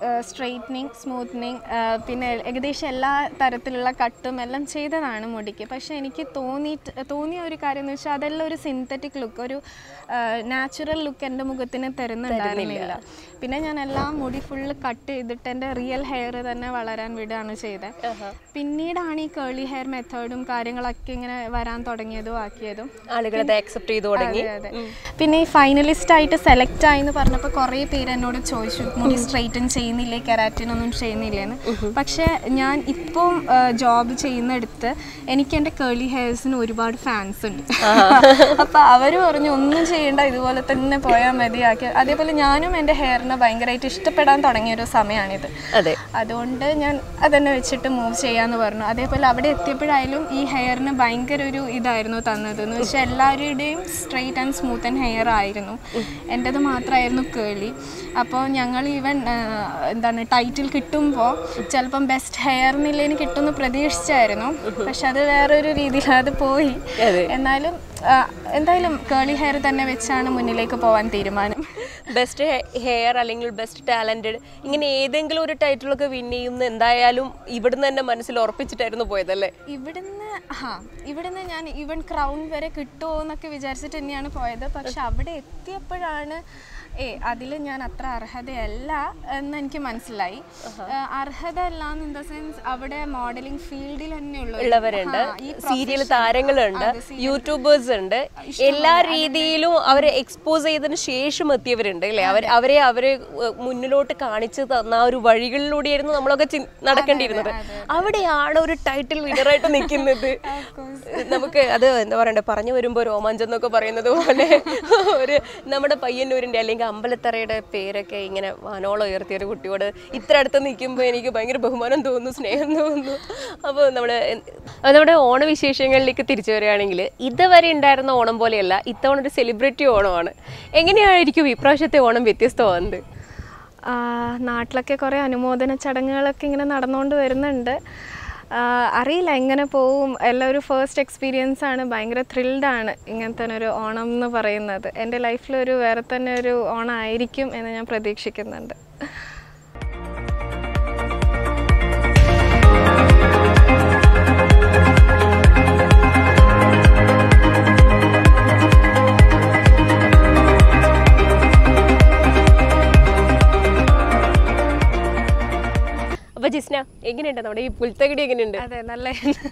സ്ട്രെയിറ്റനിങ് സ്മൂത്തനിങ് പിന്നെ ഏകദേശം എല്ലാ തരത്തിലുള്ള കട്ടും എല്ലാം ചെയ്തതാണ് മുടിക്ക് പക്ഷേ എനിക്ക് തോന്നിയിട്ട് തോന്നിയ ഒരു കാര്യം എന്ന് വെച്ചാൽ അതെല്ലാം ഒരു സിന്തറ്റിക് ലുക്ക് ഒരു നാച്ചുറൽ ലുക്ക് എൻ്റെ മുഖത്തിന് തരുന്നുണ്ടായിരുന്നില്ല പിന്നെ ഞാൻ എല്ലാം മുടി ഫുള്ള് കട്ട് ചെയ്തിട്ട് എൻ്റെ റിയൽ ഹെയർ തന്നെ വളരാൻ വിടുകയാണ് ചെയ്തത് പിന്നീടാണ് ഈ കേളി ഹെയർ മെത്തേഡും കാര്യങ്ങളൊക്കെ ഇങ്ങനെ വരാൻ തുടങ്ങിയതും ആക്കിയതും ആളുകൾ അത് അക്സെപ്റ്റ് ചെയ്തു തുടങ്ങി അതെ, അതെ. പിന്നെ ഈ ഫൈനലിസ്റ്റ് ആയിട്ട് സെലക്ട് ആയി എന്ന് പറഞ്ഞപ്പോൾ കുറേ പേര് എന്നോട് ചോദിച്ചു മുടി സ്ട്രെയിറ്റൻ ചെയ്യുന്നില്ലേ കെരാറ്റിൻ ഒന്നും ചെയ്യുന്നില്ലേന്ന് പക്ഷേ ഞാൻ ഇപ്പം ജോബ് ചെയ്യുന്നിടത്ത് എനിക്ക് എൻ്റെ കേളി ഹെയർസിന് ഒരുപാട് ഫാൻസ് ഉണ്ട് അപ്പോൾ അവർ പറഞ്ഞു ഒന്നും ചെയ്യേണ്ട ഇതുപോലെ തന്നെ പോയാൽ മതിയാക്കി അതേപോലെ ഞാനും എൻ്റെ ഹെയറിനെ ഭയങ്കരമായിട്ട് ഇഷ്ടപ്പെടാൻ തുടങ്ങിയ ഒരു സമയമാണിത് അതെ അതുകൊണ്ട് ഞാൻ അതന്നെ വെച്ചിട്ട് മൂവ് ചെയ്യാന്ന് പറഞ്ഞു അതേപോലെ അവിടെ എത്തിയപ്പോഴായാലും ഈ ഹെയറിന് ഭയങ്കര ഒരു ഇതായിരുന്നു തന്നത് എന്ന് വെച്ചാൽ എല്ലാവരുടെയും straight and smooth and hair ആയിരുന്നു എൻ്റെത് മാത്രമായിരുന്നു കേളി അപ്പോൾ ഞങ്ങൾ ഈവൻ എന്താണ് ടൈറ്റിൽ കിട്ടുമ്പോൾ ചിലപ്പം ബെസ്റ്റ് ഹെയർ എന്നുള്ളതിന് കിട്ടുമെന്ന് പ്രതീക്ഷിച്ചായിരുന്നു പക്ഷെ അത് വേറൊരു രീതിയിൽ അത് പോയി അതെ. എന്നാലും ആ, എന്തായാലും കേളി ഹെയർ തന്നെ വെച്ചാണ് മുന്നിലേക്ക് പോകാൻ തീരുമാനം ബെസ്റ്റ് ഹെയർ അല്ലെങ്കിൽ ബെസ്റ്റ് ടാലന്റഡ് ഇങ്ങനെ ഏതെങ്കിലും ഒരു ടൈറ്റിലൊക്കെ വിൻ ചെയ്യുന്ന എന്തായാലും ഇവിടുന്ന് തന്നെ മനസ്സിൽ ഉറപ്പിച്ചിട്ടായിരുന്നു പോയതല്ലേ ഇവിടുന്ന് ഹാ ഇവിടുന്ന് ഞാൻ ഈവൻ ക്രൗൺ വരെ കിട്ടുമോ എന്നൊക്കെ വിചാരിച്ചിട്ട് തന്നെയാണ് പോയത് പക്ഷെ അവിടെ എത്തിയപ്പോഴാണ് ഏ അതിൽ ഞാൻ അത്ര അർഹതയല്ല എന്ന് എനിക്ക് മനസ്സിലായി ആ, അർഹത അല്ല ഇൻ ദ സെൻസ് അവിടെ മോഡലിംഗ് ഫീൽഡിൽ തന്നെയുള്ള ഉള്ളവരുണ്ട് സീരിയൽ താരങ്ങളുണ്ട് യൂട്യൂബേഴ്സ് ഉണ്ട് എല്ലാ രീതിയിലും അവരെ എക്സ്പോസ് ചെയ്തതിന് ശേഷം എത്തിയവരുണ്ട് അല്ലേ അവർ അവരെ അവരെ ഏഹ്, മുന്നിലോട്ട് കാണിച്ചു തന്ന ആ ഒരു വഴികളിലൂടെയായിരുന്നു നമ്മളൊക്കെ ചിൻ- നടക്കേണ്ടിയിരുന്നത് അവിടെയാണ് ഒരു ടൈറ്റിൽ വിനറായിട്ട് നിൽക്കുന്നത് നമുക്ക് അത് എന്താ പറയണ്ടേ പറഞ്ഞു വരുമ്പോൾ രോമാഞ്ചം എന്നൊക്കെ പറയുന്നത് പോലെ ഒരു നമ്മുടെ പയ്യന്നൂരിന്റെ അല്ലെങ്കിൽ അമ്പലത്തറയുടെ പേരൊക്കെ ഇങ്ങനെ വാനോളം ഉയർത്തിയ ഒരു കുട്ടിയോട് ഇത്ര അടുത്ത് നിൽക്കുമ്പോൾ എനിക്ക് ഭയങ്കര ബഹുമാനം തോന്നുന്നു സ്നേഹം തോന്നുന്നു അപ്പോൾ നമ്മുടെ അത് നമ്മുടെ ഓണവിശേഷങ്ങളിലേക്ക് തിരിച്ചു വരികയാണെങ്കിൽ ഇതുവരെ ഉണ്ടായിരുന്ന ഓണം പോലെയല്ല ഇത്തവണ ഒരു സെലിബ്രിറ്റി ഓണമാണ് എങ്ങനെയായിരിക്കും ഇപ്രാവശ്യത്തെ ഓണം വ്യത്യസ്തമാകുന്നത് ആ, നാട്ടിലൊക്കെ കുറേ അനുമോദന ചടങ്ങുകളൊക്കെ ഇങ്ങനെ നടന്നുകൊണ്ട് വരുന്നുണ്ട് ആ, അറിയില്ല എങ്ങനെ പോവും എല്ലാം ഒരു ഫസ്റ്റ് എക്സ്പീരിയൻസ് ആണ് ഭയങ്കര ത്രിൽഡാണ് ഇങ്ങനത്തെ ഒരു ഓണം എന്ന് പറയുന്നത് എൻ്റെ ലൈഫിലൊരു വേറെ തന്നെ ഒരു ഓണം ആയിരിക്കും എന്ന് ഞാൻ പ്രതീക്ഷിക്കുന്നുണ്ട് അപ്പൊ ജിസ്ന എങ്ങനെയുണ്ട് നമ്മുടെ ഈ പുൽത്തകിടി എങ്ങനെയുണ്ട് അതെ നല്ല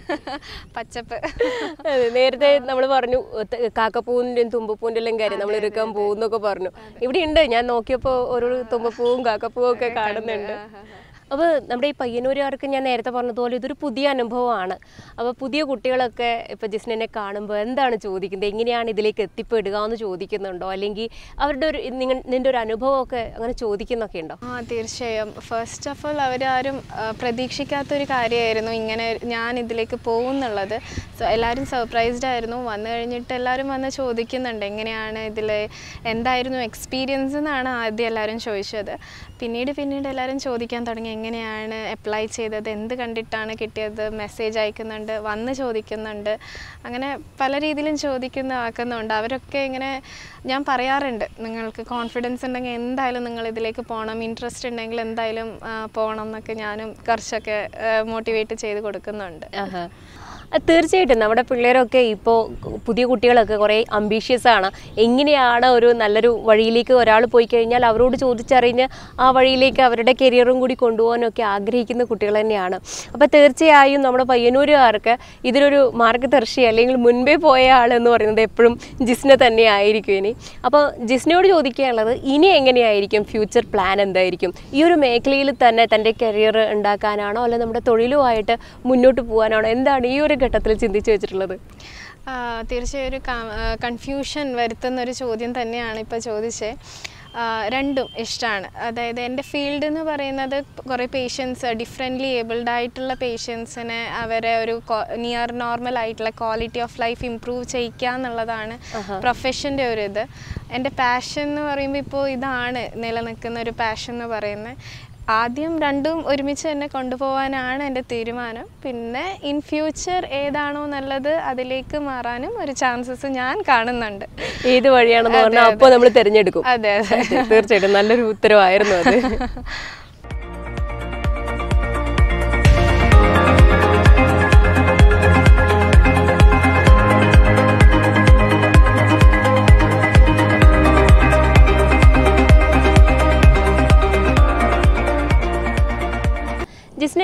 പച്ചപ്പ് അതെ നേരത്തെ നമ്മൾ പറഞ്ഞു ത- കാക്കപ്പൂവിന്റെയും തുമ്പപ്പൂവിന്റെ എല്ലാം കാര്യം നമ്മൾ എടുക്കാൻ പോകുന്നൊക്കെ പറഞ്ഞു ഇവിടെ ഉണ്ട് ഞാൻ നോക്കിയപ്പോൾ ഓരോ തുമ്പപ്പൂവും കാക്കപ്പൂവും ഒക്കെ കാണുന്നുണ്ട് അപ്പോൾ നമ്മുടെ ഈ പയ്യന്നൂരുകാർക്ക് ഞാൻ നേരത്തെ പറഞ്ഞതുപോലെ ഇതൊരു പുതിയ അനുഭവമാണ് അപ്പോൾ പുതിയ കുട്ടികളൊക്കെ ഇപ്പോൾ ജിസ്നെ കാണുമ്പോൾ എന്താണ് ചോദിക്കുന്നത് എങ്ങനെയാണ് ഇതിലേക്ക് എത്തിപ്പെടുക എന്ന് ചോദിക്കുന്നുണ്ടോ അല്ലെങ്കിൽ അവരുടെ ഒരു നിങ്ങൾ നിൻ്റെ ഒരു അനുഭവമൊക്കെ അങ്ങനെ ചോദിക്കുന്നൊക്കെ ഉണ്ടോ ആ തീർച്ചയായും ഫസ്റ്റ് ഓഫ് ഓൾ അവരാരും ആ, പ്രതീക്ഷിക്കാത്തൊരു കാര്യമായിരുന്നു ഇങ്ങനെ ഞാൻ ഇതിലേക്ക് പോകുന്നുള്ളത് സോ എല്ലാവരും സർപ്രൈസ്ഡ് ആയിരുന്നു വന്നു കഴിഞ്ഞിട്ട് എല്ലാവരും വന്ന് ചോദിക്കുന്നുണ്ട് എങ്ങനെയാണ് ഇതിൽ എന്തായിരുന്നു എക്സ്പീരിയൻസ് എന്നാണ് ആദ്യം എല്ലാവരും ചോദിച്ചത് പിന്നീട് പിന്നീട് എല്ലാവരും ചോദിക്കാൻ തുടങ്ങി എങ്ങനെയാണ് അപ്ലൈ ചെയ്തത് എന്ത് കണ്ടിട്ടാണ് കിട്ടിയത് മെസ്സേജ് അയക്കുന്നുണ്ട് വന്ന് ചോദിക്കുന്നുണ്ട് അങ്ങനെ പല രീതിയിലും ചോദിക്കുന്ന ആക്കുന്നുണ്ട് അവരൊക്കെ ഇങ്ങനെ ഞാൻ പറയാറുണ്ട് നിങ്ങൾക്ക് കോൺഫിഡൻസ് ഉണ്ടെങ്കിൽ എന്തായാലും നിങ്ങൾ ഇതിലേക്ക് പോകണം ഇൻട്രസ്റ്റ് ഉണ്ടെങ്കിൽ എന്തായാലും ആ, പോകണം എന്നൊക്കെ ഞാനും കുറച്ചൊക്കെ മോട്ടിവേറ്റ് ചെയ്ത് കൊടുക്കുന്നുണ്ട് ആഹാ. അത് തീർച്ചയായിട്ടും നമ്മുടെ പിള്ളേരൊക്കെ ഇപ്പോൾ പുതിയ കുട്ടികളൊക്കെ കുറേ അംബീഷ്യസ് ആണ് എങ്ങനെയാണ് ഒരു നല്ലൊരു വഴിയിലേക്ക് ഒരാൾ പോയി കഴിഞ്ഞാൽ അവരോട് ചോദിച്ചറിഞ്ഞ് ആ വഴിയിലേക്ക് അവരുടെ കരിയറും കൂടി കൊണ്ടുപോകാനൊക്കെ ആഗ്രഹിക്കുന്ന കുട്ടികൾ തന്നെയാണ് അപ്പോൾ തീർച്ചയായും നമ്മുടെ പയ്യന്നൂരുകാർക്ക് ഇതിനൊരു മാർഗദർശി അല്ലെങ്കിൽ മുൻപേ പോയ ആളെന്ന് പറയുന്നത് എപ്പോഴും ജിസ്ന തന്നെ ആയിരിക്കും ഇനി അപ്പോൾ ജിസ്നയോട് ചോദിക്കാനുള്ളത് ഇനി എങ്ങനെയായിരിക്കും ഫ്യൂച്ചർ പ്ലാൻ എന്തായിരിക്കും ഈ ഒരു മേഖലയിൽ തന്നെ തൻ്റെ കരിയർ ഉണ്ടാക്കാനാണോ അല്ല നമ്മുടെ തൊഴിലുമായിട്ട് മുന്നോട്ട് പോകാനാണോ എന്താണ് ഈ ഒരു ഘട്ടത്തിൽ ചിന്തിച്ചു വെച്ചിട്ടുള്ളത് ആ, തീർച്ചയായും ഒരു കൺഫ്യൂഷൻ വരുത്തുന്ന ഒരു ചോദ്യം തന്നെയാണ് ഇപ്പോൾ ചോദിച്ചത് ആ, രണ്ടും ഇഷ്ടമാണ് അതായത് എൻ്റെ ഫീൽഡ് എന്ന് പറയുന്നത് കുറേ പേഷ്യൻസ് ഡിഫറെൻ്റ്ലി ഏബിൾഡ് ആയിട്ടുള്ള പേഷ്യൻസിനെ അവരെ ഒരു നിയർ നോർമൽ ആയിട്ടുള്ള ക്വാളിറ്റി ഓഫ് ലൈഫ് ഇമ്പ്രൂവ് ചെയ്യിക്കുക എന്നുള്ളതാണ് പ്രൊഫഷൻ്റെ ഒരു ഇത് എൻ്റെ പാഷൻ എന്ന് പറയുമ്പോൾ ഇപ്പോൾ ഇതാണ് നിലനിൽക്കുന്ന ഒരു പാഷൻ എന്ന് പറയുന്നത് ആദ്യം രണ്ടും ഒരുമിച്ച് തന്നെ കൊണ്ടുപോകാനാണ് എൻ്റെ തീരുമാനം പിന്നെ ഇൻ ഫ്യൂച്ചർ ഏതാണോ നല്ലത് അതിലേക്ക് മാറാനും ഒരു ചാൻസസ് ഞാൻ കാണുന്നുണ്ട് ഏത് വഴിയാണെന്ന് പറഞ്ഞാൽ അപ്പോൾ നമ്മൾ തിരഞ്ഞെടുക്കും അതെ അതെ തീർച്ചയായിട്ടും നല്ലൊരു ഉത്തരവായിരുന്നു അത്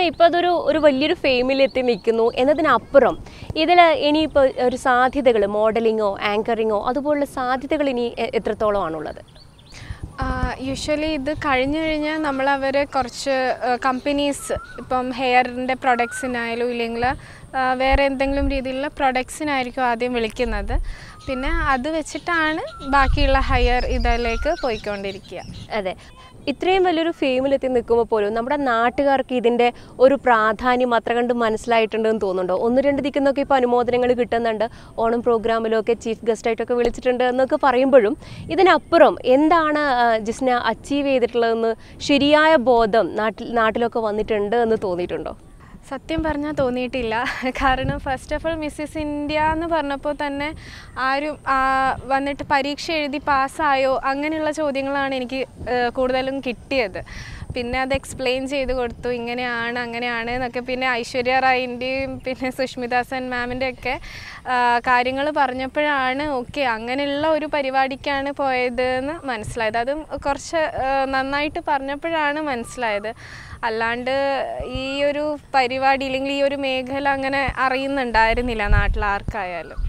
ഇപ്പോൾ അതൊരു ഒരു വലിയൊരു ഫെയിമിൽ എത്തി നിൽക്കുന്നു എന്നതിനപ്പുറം ഇതിൽ ഇനിയിപ്പോൾ ഒരു സാധ്യതകൾ മോഡലിങ്ങോ ആങ്കറിങ്ങോ അതുപോലുള്ള സാധ്യതകൾ ഇനി എ- എത്രത്തോളമാണുള്ളത് യൂഷ്വലി ഇത് കഴിഞ്ഞു കഴിഞ്ഞാൽ നമ്മൾ അവർ കുറച്ച് കമ്പനീസ് ഇപ്പം ഹെയറിൻ്റെ പ്രൊഡക്ട്സിനായാലും ഇല്ലെങ്കിൽ വേറെ എന്തെങ്കിലും രീതിയിലുള്ള പ്രൊഡക്ട്സിനായിരിക്കും ആദ്യം വിളിക്കുന്നത് പിന്നെ അത് വെച്ചിട്ടാണ് ബാക്കിയുള്ള ഹയർ ഇതിലേക്ക് പോയിക്കൊണ്ടിരിക്കുക അതെ ഇത്രയും വലിയൊരു ഫെയിമിലെത്തി നിൽക്കുമ്പോൾ പോലും നമ്മുടെ നാട്ടുകാർക്ക് ഇതിൻ്റെ ഒരു പ്രാധാന്യം അത്ര കണ്ട് മനസ്സിലായിട്ടുണ്ടെന്ന് തോന്നുന്നുണ്ടോ ഒന്ന് രണ്ട് ദിക്കുന്നൊക്കെ ഇപ്പോൾ അനുമോദനങ്ങൾ കിട്ടുന്നുണ്ട് ഓണം പ്രോഗ്രാമിലൊക്കെ ചീഫ് ഗസ്റ്റായിട്ടൊക്കെ വിളിച്ചിട്ടുണ്ട് എന്നൊക്കെ പറയുമ്പോഴും ഇതിനപ്പുറം എന്താണ് ആ, ജിസ്ന അച്ചീവ് ചെയ്തിട്ടുള്ളതെന്ന് ശരിയായ ബോധം നാട്ടിൽ നാട്ടിലൊക്കെ വന്നിട്ടുണ്ട് എന്ന് തോന്നിയിട്ടുണ്ടോ സത്യം പറഞ്ഞാൽ തോന്നിയിട്ടില്ല കാരണം first of all Mrs India എന്ന് പറഞ്ഞപ്പോൾ തന്നെ ആരും ആ, വന്നിട്ട് പരീക്ഷ എഴുതി പാസ്സായോ അങ്ങനെയുള്ള ചോദ്യങ്ങളാണ് എനിക്ക് ഏഹ്, കൂടുതലും കിട്ടിയത് പിന്നെ അത് എക്സ്പ്ലെയിൻ ചെയ്ത് കൊടുത്തു ഇങ്ങനെയാണ് അങ്ങനെയാണ് എന്നൊക്കെ പിന്നെ ഐശ്വര്യ റായിൻ്റെയും പിന്നെ സുഷ്മിത സെൻ മാമിൻ്റെ ഒക്കെ കാര്യങ്ങൾ പറഞ്ഞപ്പോഴാണ് ഓക്കെ അങ്ങനെയുള്ള ഒരു പരിപാടിക്കാണ് പോയത് എന്ന് മനസ്സിലായത് അതും കുറച്ച് ആ, നന്നായിട്ട് പറഞ്ഞപ്പോഴാണ് മനസ്സിലായത് അല്ലാണ്ട് ഈ ഒരു പരിപാടി അല്ലെങ്കിൽ ഈ ഒരു മേഖല അങ്ങനെ അറിയുന്നുണ്ടായിരുന്നില്ല നാട്ടിൽ ആർക്കായാലും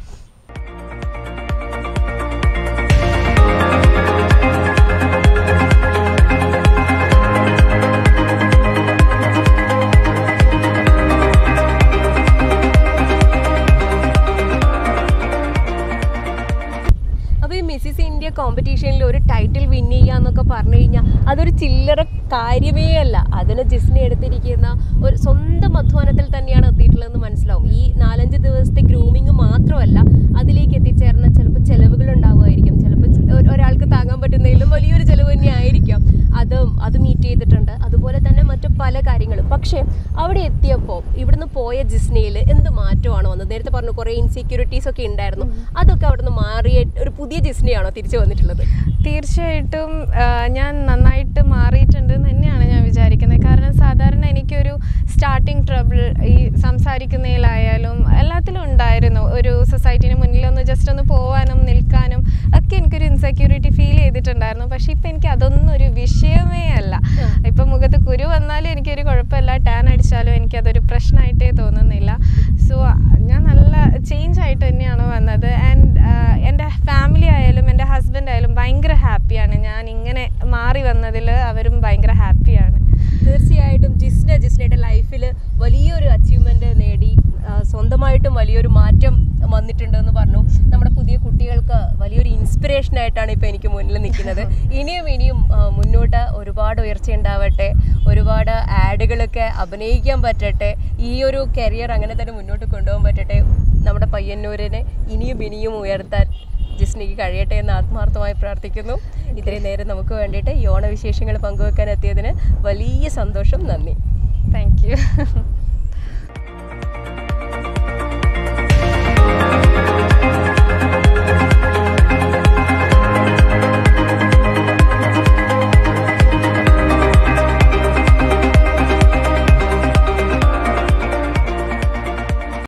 അപ്പോൾ ഈ മിസ്സിസ് ഇന്ത്യ കോമ്പറ്റീഷനിൽ ഒരു ടൈറ്റിൽ വിൻ ചെയ്യുക എന്നൊക്കെ പറഞ്ഞു കഴിഞ്ഞാൽ അതൊരു ചില്ലറ കാര്യമേ അല്ല അതിന് ജിസ്നെ എടുത്തിരിക്കുന്ന ഒരു സ്വന്തം അധ്വാനത്തിൽ തന്നെയാണ് എത്തിയിട്ടുള്ളതെന്ന് മനസ്സിലാവും ഈ നാലഞ്ച് ദിവസത്തെ ഗ്രൂമിങ് മാത്രമല്ല അതിലേക്ക് എത്തിച്ചേർന്ന ചിലപ്പോൾ ചിലവുകൾ ഉണ്ടാവുമായിരിക്കും ചിലപ്പോൾ ച- ഒ- ഒരാൾക്ക് താങ്ങാൻ പറ്റുന്നതിലും വലിയൊരു ചിലവ് തന്നെ ആയിരിക്കാം അതും അത് മീറ്റ് ചെയ്തിട്ടുണ്ട് അതുപോലെ തന്നെ മറ്റു പല കാര്യങ്ങളും പക്ഷേ അവിടെ എത്തിയപ്പോൾ ഇവിടുന്ന് പോയ ജിസ്നയിൽ എന്ത് മാറ്റമാണ് വന്നത് നേരത്തെ പറഞ്ഞു കുറേ ഇൻസെക്യൂരിറ്റീസ് ഒക്കെ ഉണ്ടായിരുന്നു അതൊക്കെ അവിടുന്ന് മാറിയ ഒരു പുതിയ ജിസ്നയാണോ തിരിച്ചു വന്നിട്ടുള്ളത് തീർച്ചയായിട്ടും ആ, ഞാൻ നന്നായിട്ട് മാറിയിട്ടുണ്ട് എന്ന് തന്നെയാണ് ഞാൻ വിചാരിക്കുന്നത് കാരണം സാധാരണ എനിക്കൊരു സ്റ്റാർട്ടിങ് ട്രബിൾ ഈ സംസാരിക്കുന്നതിലായാലും എല്ലാത്തിലും ഉണ്ടായിരുന്നു ഒരു സൊസൈറ്റിന് മുന്നിൽ ഒന്ന് ജസ്റ്റ് ഒന്ന് പോകാനും നിൽക്കാനും ഒക്കെ എനിക്കൊരു ഇൻസെക്യൂരിറ്റി ഫീൽ ചെയ്തിട്ടുണ്ടായിരുന്നു പക്ഷേ ഇപ്പം എനിക്ക് അതൊന്നും ഒരു വിഷയമേ അല്ല ഇപ്പം മുഖത്ത് കുരു വന്നാലും എനിക്കൊരു കുഴപ്പമില്ല ടാൻ അടിച്ചാലും എനിക്കതൊരു പ്രശ്നമായിട്ടേ തോന്നുന്നില്ല സോ ഞാൻ നല്ല ചേഞ്ച് ആയിട്ട് തന്നെയാണ് വന്നത് ആൻഡ് എൻ്റെ ഫാമിലി ആയാലും എൻ്റെ ഹസ്ബൻഡ് ആയാലും ഭയങ്കര ഹാപ്പിയാണ് ഞാൻ ഇങ്ങനെ മാറി വന്നതിൽ അവരും ഭയങ്കര ഹാപ്പിയാണ് തീർച്ചയായിട്ടും ജിസ്ന ജിസ്നയുടെ ലൈഫിൽ വലിയൊരു അച്ചീവ്മെന്റ് നേടി ആ, സ്വന്തമായിട്ടും വലിയൊരു മാറ്റം വന്നിട്ടുണ്ടെന്ന് പറഞ്ഞു നമ്മുടെ പുതിയ കുട്ടികൾക്ക് വലിയൊരു ഇൻസ്പിറേഷൻ ആയിട്ടാണ് ഇപ്പോൾ എനിക്ക് മുന്നിൽ നിൽക്കുന്നത് ഇനിയും ഇനിയും ആ, മുന്നോട്ട് ഒരുപാട് ഉയർച്ച ഉണ്ടാവട്ടെ ഒരുപാട് ആഡുകളൊക്കെ അഭിനയിക്കാൻ പറ്റട്ടെ ഈ ഒരു കരിയർ അങ്ങനെ തന്നെ മുന്നോട്ട് കൊണ്ടുപോകാൻ പറ്റട്ടെ നമ്മുടെ പയ്യന്നൂരിനെ ഇനിയും ഇനിയും ഉയർത്താൻ ജിസ്നിക്ക് കഴിയട്ടെ എന്ന് ആത്മാർത്ഥമായി പ്രാർത്ഥിക്കുന്നു ഇത്രയും നേരം നമുക്ക് വേണ്ടിയിട്ട് ഈ ഓണവിശേഷങ്ങൾ പങ്കുവെക്കാൻ എത്തിയതിന് വലിയ സന്തോഷം നന്ദി താങ്ക് യു